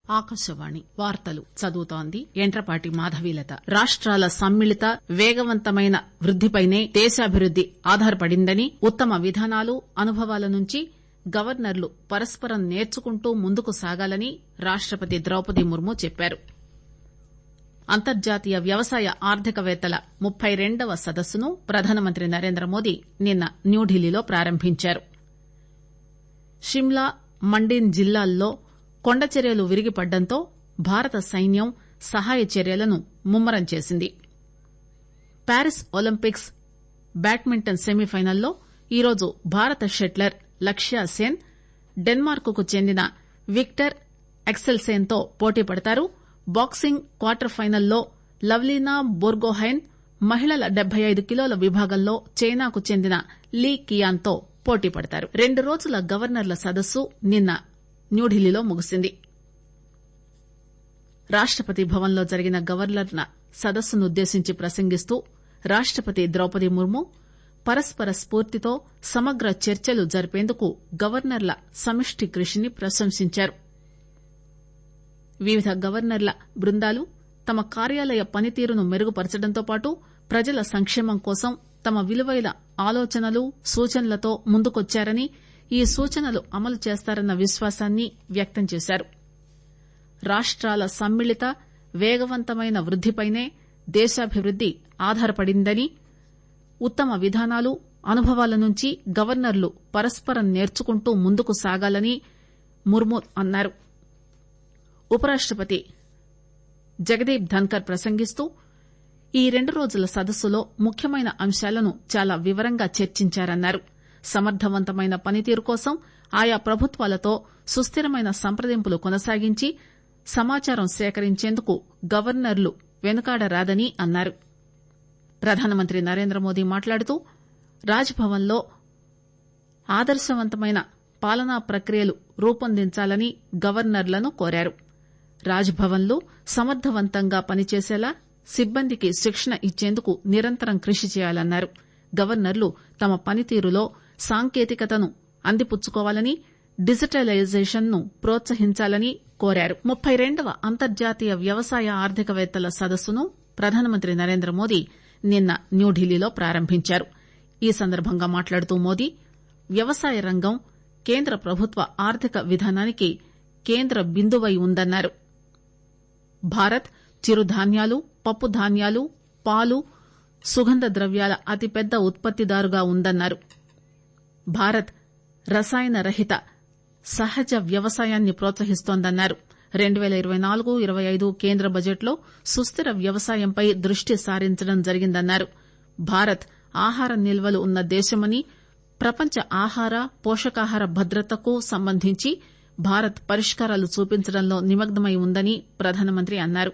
ఆకాశవాణి వార్తలు చదువుతోంది యంట్రపాటి మాధవీలత రాష్టాల సమ్మిళిత వేగవంతమైన వృద్దిపైనే దేశాభివృద్ది ఆధారపడిందని ఉత్తమ విధానాలు అనుభవాల నుంచి గవర్నర్లు పరస్పరం నేర్చుకుంటూ ముందుకు సాగాలని రాష్టపతి ద్రౌపది ముర్ము చెప్పారు అంతర్జాతీయ వ్యవసాయ ఆర్థికవేత్తల ముప్పై రెండవ సదస్సును ప్రధానమంత్రి నరేంద్రమోదీ నిన్న న్యూఢిల్లీలో ప్రారంభించారు షిమ్లా మండిన్ జిల్లాల్లో కొండచర్యలు విరిగిపడ్డంతో భారత సైన్యం సహాయ చర్యలను ముమ్మరం చేసింది ప్యారిస్ ఒలింపిక్స్ బ్యాడ్మింటన్ సెమీఫైనల్లో ఈరోజు భారత షట్లర్ లక్ష్య సేన్ డెన్మార్క్ కు చెందిన విక్టర్ ఎక్సెల్సేన్ తో పోటీ పడతారు బాక్సింగ్ క్వార్టర్ ఫైనల్లో లవ్లీనా బోర్గోహైన్ మహిళల డెబ్బై ఐదు కిలోల విభాగంలో చైనాకు చెందిన లీ కియాన్ తో పోటీ పడతారు రెండు రోజుల గవర్నర్ల సదస్సు నిన్న న్యూఢిల్లీలో ముగిసింది రాష్టపతి భవన్ లో జరిగిన గవర్నర్ల సదస్సునుద్దేశించి ప్రసంగిస్తూ రాష్టపతి ద్రౌపది ముర్ము పరస్పర స్పూర్తితో సమగ్ర చర్చలు జరిపేందుకు గవర్నర్ల సమిష్టి కృషిని ప్రశంసించారు వివిధ గవర్నర్ల బృందాలు తమ కార్యాలయ పనితీరును మెరుగుపరచడంతో పాటు ప్రజల సంక్షేమం కోసం తమ విలువైన ఆలోచనలు సూచనలతో ముందుకొచ్చారని ఈ సూచనలు అమలు చేస్తారన్న విశ్వాసాన్ని వ్యక్తం చేశారు రాష్టాల సమ్మిళిత వేగవంతమైన వృద్దిపైనే దేశాభివృద్ది ఆధారపడిందని ఉత్తమ విధానాలు అనుభవాల నుంచి గవర్నర్లు పరస్పరం నేర్చుకుంటూ ముందుకు సాగాలని ముర్ము అన్నారు ఉపరాష్టపతి జగదీప్ ధన్కర్ ప్రసంగిస్తూ ఈ రెండు రోజుల సదస్సులో ముఖ్యమైన అంశాలను చాలా వివరంగా చర్చించారన్నారు సమర్థవంతమైన పనితీరు కోసం ఆయా ప్రభుత్వాలతో సుస్దిరమైన సంప్రదింపులు కొనసాగించి సమాచారం సేకరించేందుకు గవర్నర్లు వెనుకాడరాదని అన్నారు ప్రధానమంత్రి నరేంద్రమోదీ మాట్లాడుతూ రాజ్ భవన్ లో ఆదర్శవంతమైన పాలనా ప్రక్రియలు రూపొందించాలని గవర్నర్లను కోరారు రాజ్ భవన్ లు సమర్థవంతంగా పనిచేసేలా సిబ్బందికి శిక్షణ ఇచ్చేందుకు నిరంతరం కృషి చేయాలన్నారు గవర్నర్లు తమ పనితీరులో సాంకేతికతను అందిపుచ్చుకోవాలని డిజిటలైజేషన్ ను ప్రోత్సహించాలని కోరారు ముప్పై రెండవ అంతర్జాతీయ వ్యవసాయ ఆర్థికవేత్తల సదస్సును ప్రధానమంత్రి నరేంద్రమోదీ నిన్న న్యూఢిల్లీలో ప్రారంభించారు ఈ సందర్భంగా మాట్లాడుతూ మోదీ వ్యవసాయ రంగం కేంద్ర ప్రభుత్వ ఆర్థిక విధానానికి కేంద్ర బిందువై ఉందన్నారు భారత్ చిరుధాన్యాలు పప్పు ధాన్యాలు పాలు సుగంధ ద్రవ్యాల అతిపెద్ద ఉత్పత్తిదారుగా ఉందన్నారు భారత్ రసాయన రహిత సహజ వ్యవసాయాన్ని ప్రోత్సహిస్తోందన్నారు రెండు పేల ఇరవై నాలుగు ఇరవై ఐదు కేంద్ర బడ్జెట్లో సుస్థిర వ్యవసాయంపై దృష్టి సారించడం జరిగిందన్నారు భారత్ ఆహార నిల్వలు ఉన్న దేశమని ప్రపంచ ఆహార పోషకాహార భద్రతకు సంబంధించి భారత్ పరిష్కారాలు చూపించడంలో నిమగ్నమై ఉందని ప్రధానమంత్రి అన్నారు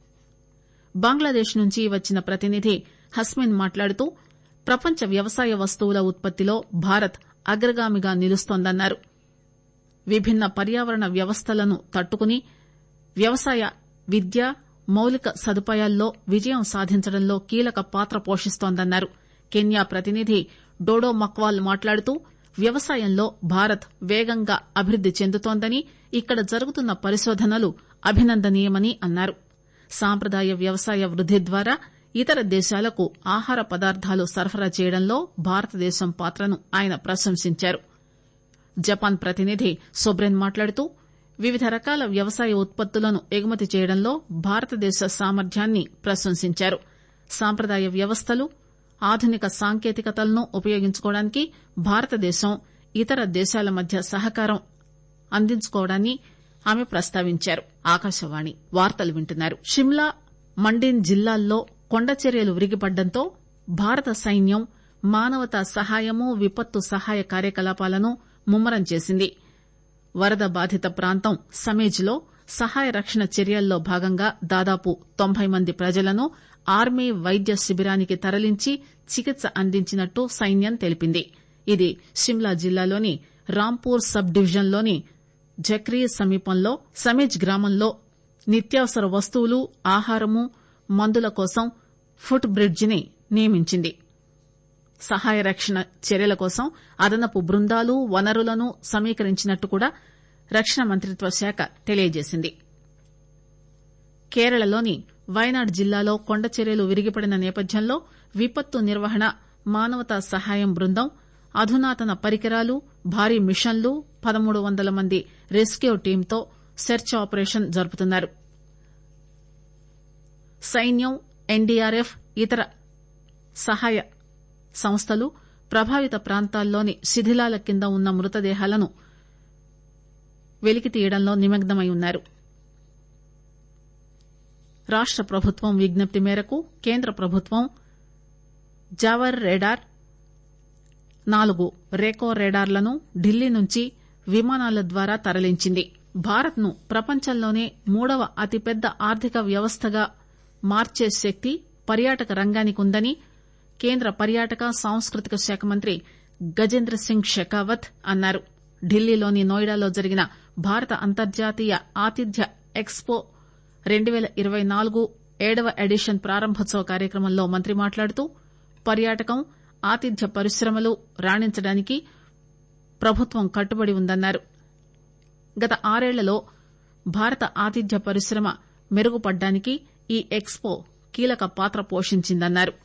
బంగ్లాదేశ్ నుంచి వచ్చిన ప్రతినిధి హస్మిన్ మాట్లాడుతూ ప్రపంచ వ్యవసాయ వస్తువుల ఉత్పత్తిలో భారత్ అగ్రగామిగా నిలుస్తోందన్నారు విభిన్న పర్యావరణ వ్యవస్థలను తట్టుకుని వ్యవసాయ విద్య మౌలిక సదుపాయాల్లో విజయం సాధించడంలో కీలక పాత్ర పోషిస్తోందన్నారు కెన్యా ప్రతినిధి డోడో మక్వాల్ మాట్లాడుతూ వ్యవసాయంలో భారత్ వేగంగా అభివృద్ది చెందుతోందని ఇక్కడ జరుగుతున్న పరిశోధనలు అభినందనీయమని అన్నారు సాంప్రదాయ వ్యవసాయ వృద్ది ద్వారా ఇతర దేశాలకు ఆహార పదార్థాలు సరఫరా చేయడంలో భారతదేశం పాత్రను ఆయన ప్రశంసించారు జపాన్ ప్రతినిధి సోబ్రెన్ మాట్లాడుతూ వివిధ రకాల వ్యవసాయ ఉత్పత్తులను ఎగుమతి చేయడంలో భారతదేశ సామర్థ్యాన్ని ప్రశంసించారు సాంప్రదాయ వ్యవస్థలు ఆధునిక సాంకేతికతలను ఉపయోగించుకోవడానికి భారతదేశం ఇతర దేశాల మధ్య సహకారం అందించుకోవడాన్ని ఆమె ప్రస్తావించారు ఆకాశవాణి వార్తలు వింటున్నారు షిమ్లా మండిన్ జిల్లాల్లో కొండచర్యలు విరిగిపడ్డంతో భారత సైన్యం మానవతా సహాయము విపత్తు సహాయ కార్యకలాపాలను ముమ్మరం చేసింది వరద బాధిత ప్రాంతం సమేజ్ లో సహాయ రక్షణ చర్యల్లో భాగంగా దాదాపు తొంభై మంది ప్రజలను ఆర్మీ వైద్య శిబిరానికి తరలించి చికిత్స అందించినట్టు సైన్యం తెలిపింది ఇది షిమ్లా జిల్లాలోని రాంపూర్ సబ్ డివిజన్లోని జక్రీ సమీపంలో సమేజ్ గ్రామంలో నిత్యావసర వస్తువులు ఆహారము మందుల కోసం ఫుట్ బ్రిడ్జ్ ని నియమించింది సహాయ రక్షణ చర్యల కోసం అదనపు బృందాలు వనరులను సమీకరించినట్టు కూడా రక్షణ మంత్రిత్వ శాఖ తెలియజేసింది కేరళలోని వయనాడ్ జిల్లాలో కొండ చర్యలు విరిగిపడిన నేపథ్యంలో విపత్తు నిర్వహణ మానవతా సహాయం బృందం అధునాతన పరికరాలు భారీ మిషన్లు పదమూడు వందల మంది రెస్క్యూ టీంతో సెర్చ్ ఆపరేషన్ జరుపుతున్నారు సైన్యం ఎన్డీఆర్ఎఫ్ ఇతర సహాయ సంస్థలు ప్రభావిత ప్రాంతాల్లోని శిథిలాల కింద ఉన్న మృతదేహాలను వెలికి తీయడంలో నిమగ్నమై ఉన్నారు రాష్ట ప్రభుత్వం విజ్ఞప్తి మేరకు కేంద్ర ప్రభుత్వం జావర్ రేడార్ నాలుగు రేకో రేడార్లను ఢిల్లీ నుంచి విమానాల ద్వారా తరలించింది భారత్ ను ప్రపంచంలోనే మూడవ అతిపెద్ద ఆర్థిక వ్యవస్థగా మార్చే శక్తి పర్యాటక రంగానికి ఉందని కేంద్ర పర్యాటక సాంస్కృతిక శాఖ మంత్రి గజేంద్ర సింగ్ షెకావత్ అన్నారు ఢిల్లీలోని నోయిడాలో జరిగిన భారత అంతర్జాతీయ ఆతిథ్య ఎక్స్పో రెండు పేల ఇరవై నాలుగు ఏడవ ఎడిషన్ ప్రారంభోత్సవ కార్యక్రమంలో మంత్రి మాట్లాడుతూ పర్యాటకం ఆతిథ్య పరిశ్రమలు రాణించడానికి ప్రభుత్వం కట్టుబడి ఉందన్నారు గత ఆరేళ్లలో భారత ఆతిథ్య పరిశ్రమ మెరుగుపడ్డానికి ఈ ఎక్స్పో కీలక పాత్ర పోషించిందన్నారు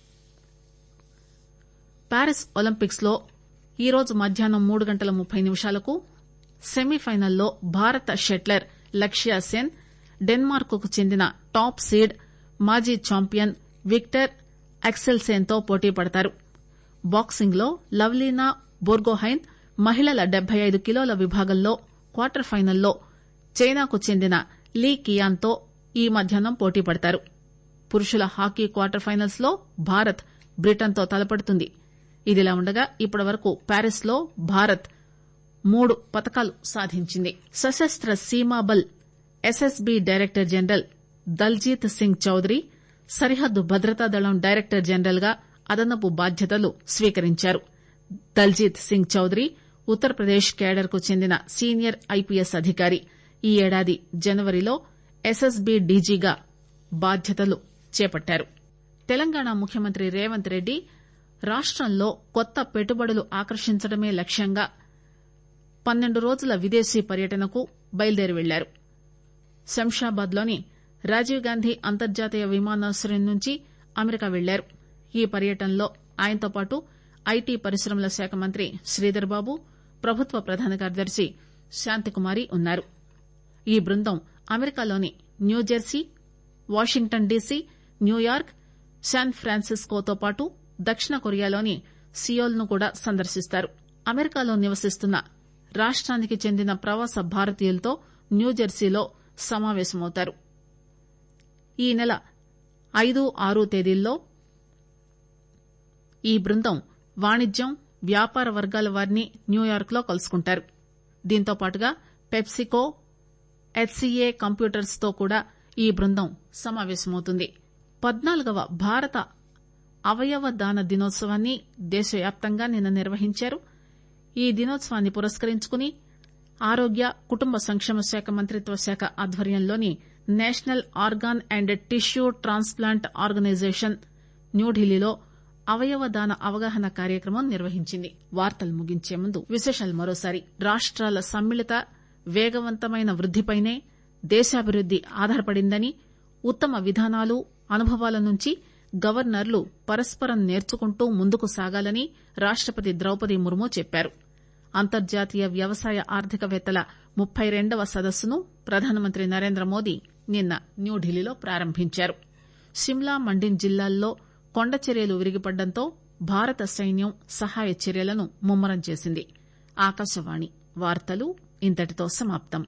ప్యారిస్ ఒలింపిక్స్ లో ఈరోజు మధ్యాహ్నం మూడు గంటల ముప్పై నిమిషాలకు సెమీఫైనల్లో భారత షెట్లర్ లక్ష్య సెన్ డెన్మార్క్ కు చెందిన టాప్ సీడ్ మాజీ చాంపియన్ విక్టర్ అక్సెల్సేన్ తో పోటీ పడతారు బాక్సింగ్ లో లవ్లీనా బోర్గోహైన్ మహిళల డెబ్బై ఐదు కిలోల విభాగంలో క్వార్టర్ ఫైనల్లో చైనాకు చెందిన లీ కియాన్ తో ఈ మధ్యాహ్నం పోటీ పడతారు పురుషుల హాకీ క్వార్టర్ ఫైనల్స్ లో భారత్ బ్రిటన్ తో తలపడుతుంది ఇదిలా ఉండగా ఇప్పటి వరకు ప్యారిస్ లో భారత్ మూడు పతకాలు సాధించింది Sashastra Seema Bal SSB director general Daljit Singh Chaudhary సరిహద్దు భద్రతా దళం డైరెక్టర్ జనరల్ గా అదనపు బాధ్యతలు స్వీకరించారు దల్జీత్ సింగ్ చౌదరి ఉత్తరప్రదేశ్ కేడర్ కు చెందిన సీనియర్ ఐపీఎస్ అధికారి ఈ ఏడాది జనవరిలో ఎస్ఎస్బీ డీజీగా బాధ్యతలు చేపట్టారు తెలంగాణ ముఖ్యమంత్రి రేవంత్ రెడ్డి రాష్టంలో కొత్త పెట్టుబడులు ఆకర్షించడమే లక్ష్యంగా పన్నెండు రోజుల విదేశీ పర్యటనకు బయలుదేరి వెళ్లారు శంషాబాద్ లోని రాజీవ్ గాంధీ అంతర్జాతీయ విమానాశ్రయం నుంచి అమెరికా వెళ్లారు ఈ పర్యటనలో ఆయనతో పాటు ఐటీ పరిశ్రమల శాఖ మంత్రి శ్రీధర్ బాబు ప్రభుత్వ ప్రధాన కార్యదర్శి శాంతికుమారి ఉన్నారు ఈ బృందం అమెరికాలోని New Jersey Washington DC New York San ఫ్రాన్సిస్కోతో పాటు దక్షిణ కొరియాలోని సియోల్ ను కూడా సందర్శిస్తారు అమెరికాలో నివసిస్తున్న రాష్టానికి చెందిన ప్రవాస భారతీయులతో న్యూజెర్సీలో సమావేశమవుతారు ఈ నెల ఐదు ఆరు తేదీల్లో ఈ బృందం వాణిజ్యం వ్యాపార వర్గాల వారిని న్యూయార్క్ లో కలుసుకుంటారు దీంతో పాటుగా పెప్సికో హెచ్సీఏ కంప్యూటర్స్ తో కూడా ఈ బృందం సమావేశమవుతుంది పద్నాలుగవ భారత అవయవ దాన దినోత్సవాన్ని దేశవ్యాప్తంగా నిన్న నిర్వహించారు ఈ దినోత్సవాన్ని పురస్కరించుకుని ఆరోగ్య కుటుంబ సంక్షేమ శాఖ మంత్రిత్వ శాఖ ఆధ్వర్యంలోని national organ and tissue transplant organisation న్యూఢిల్లీలో అవయవ దాన అవగాహన కార్యక్రమం నిర్వహించింది వార్తలు ముగించే ముందు విశేషాలు మరోసారి రాష్ట్రాల సమ్మిళిత వేగవంతమైన వృద్దిపైనే దేశాభివృద్ది ఆధారపడిందని ఉత్తమ విధానాలు అనుభవాల నుంచి గవర్నర్లు పరస్పరం నేర్చుకుంటూ ముందుకు సాగాలని రాష్టపతి ద్రౌపది ముర్ము చెప్పారు అంతర్జాతీయ వ్యవసాయ ఆర్థికవేత్తల ముప్పై రెండవ సదస్సును ప్రధానమంత్రి నరేంద్ర మోదీ నిన్న న్యూఢిల్లీలో ప్రారంభించారు సిమ్లా మండిన్ జిల్లాల్లో కొండ చర్యలు విరిగిపడడంతో భారత సైన్యం సహాయ చర్యలను ముమ్మరం చేసింది ఆకాశవాణి వార్తలు ఇంతటితో సమాప్తం